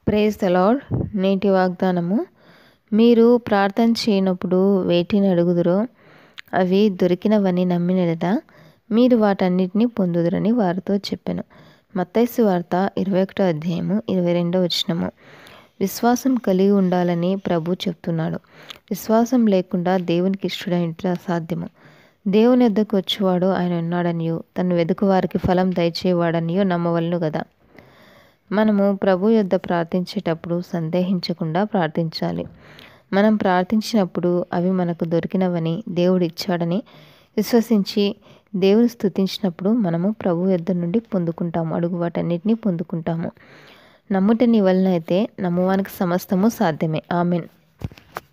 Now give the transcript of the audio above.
praise the lord నేటి వాగ్దానము మీరు ప్రార్థన చేయనప్పుడు వేటిని అడుగుదురో అవి దొరికినవని నమ్మినదా మీరు వాటన్నిటిని పొందుదురని వారితో చెప్పాను మత్తైసు వార్త ఇరవై ఒకటో అధ్యాయము ఇరవై రెండో వచనము విశ్వాసం కలిగి ఉండాలని ప్రభు చెప్తున్నాడు విశ్వాసం లేకుండా దేవునికి ఇష్టడైనట్లు అసాధ్యము దేవుని వద్దకు వచ్చేవాడు ఆయన ఉన్నాడనియో తను వెదుకు వారికి ఫలం దయచేవాడనియో నమ్మవలను కదా మనము ప్రభు యొద్ద ప్రార్థించేటప్పుడు సందేహించకుండా ప్రార్థించాలి మనం ప్రార్థించినప్పుడు అవి మనకు దొరికినవని దేవుడు ఇచ్చాడని విశ్వసించి దేవుని స్థుతించినప్పుడు మనము ప్రభు యొద్ద నుండి పొందుకుంటాము అడుగు వాటన్నిటినీ పొందుకుంటాము నమ్ముట నీ వలన అయితే నమ్మువానికి సమస్తము సాధ్యమే ఆమెన్